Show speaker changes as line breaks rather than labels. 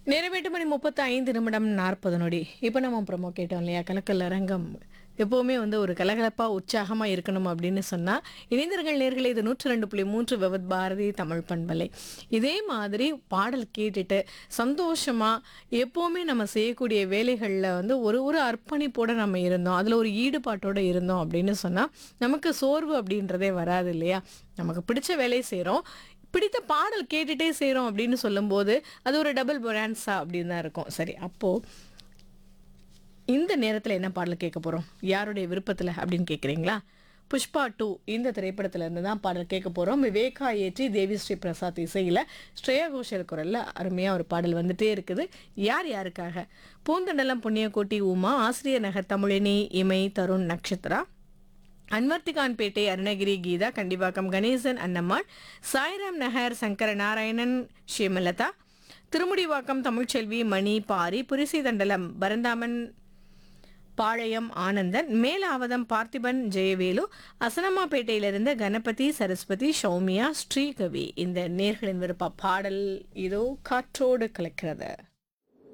நேரம் எட்டு மணி முப்பத்தி ஐந்து நிமிடம் நாற்பது நொடி இப்போ நம்ம ப்ரமோ கேட்டோம் இல்லையா கலக்கல் அரங்கம் எப்போவுமே வந்து ஒரு கலகலப்பாக உற்சாகமாக இருக்கணும் அப்படின்னு சொன்னால் இணைந்தர்கள் நேர்களே இது நூற்றி ரெண்டு புள்ளி மூன்று விவத் பாரதி தமிழ் பண்பலை இதே மாதிரி பாடல் கேட்டுட்டு சந்தோஷமாக எப்போவுமே நம்ம செய்யக்கூடிய வேலைகளில் வந்து ஒரு ஒரு அர்ப்பணிப்போடு நம்ம இருந்தோம் அதில் ஒரு ஈடுபாட்டோடு இருந்தோம் அப்படின்னு சொன்னால் நமக்கு சோர்வு அப்படின்றதே வராது இல்லையா நமக்கு பிடிச்ச வேலையை செய்கிறோம் பிடித்த பாடல் கேட்டுட்டே செய்கிறோம் அப்படின்னு சொல்லும்போது அது ஒரு டபுள் பொரான்ஸா அப்படின்னு தான் இருக்கும் சரி அப்போது இந்த நேரத்தில் என்ன பாடல் கேட்க போகிறோம் யாருடைய விருப்பத்தில் அப்படின்னு கேட்குறீங்களா புஷ்பா டூ இந்த திரைப்படத்துல இருந்து தான் பாடல் கேட்க போகிறோம் விவேகா ஏற்றி தேவி ஸ்ரீ பிரசாத் இசையில் ஸ்ரேயா கோஷல் குரலில் அருமையாக ஒரு பாடல் வந்துட்டே இருக்குது யார் யாருக்காக பூந்தண்டலம் புண்ணியக்கோட்டி உமா ஆசிரியர் நகர் தமிழினி இமை தருண் நட்சத்திரா அன்வர்த்திகான்பேட்டை அருணகிரி கீதா கண்டிவாக்கம் கணேசன் அன்னம்மாள் சாய்ராம் நகர் சங்கர நாராயணன் ஷியமலதா திருமுடிவாக்கம் தமிழ்ச்செல்வி மணி பாரி புரிசி தண்டலம் பரந்தாமன் பாளையம் ஆனந்தன் மேலாவதம் பார்த்திபன் ஜெயவேலு அசனமாப்பேட்டையிலிருந்து கணபதி சரஸ்வதி சௌமியா ஸ்ரீகவி இந்த நேர்களின் விருப்ப பாடல் இதோ காற்றோடு கலக்கிறது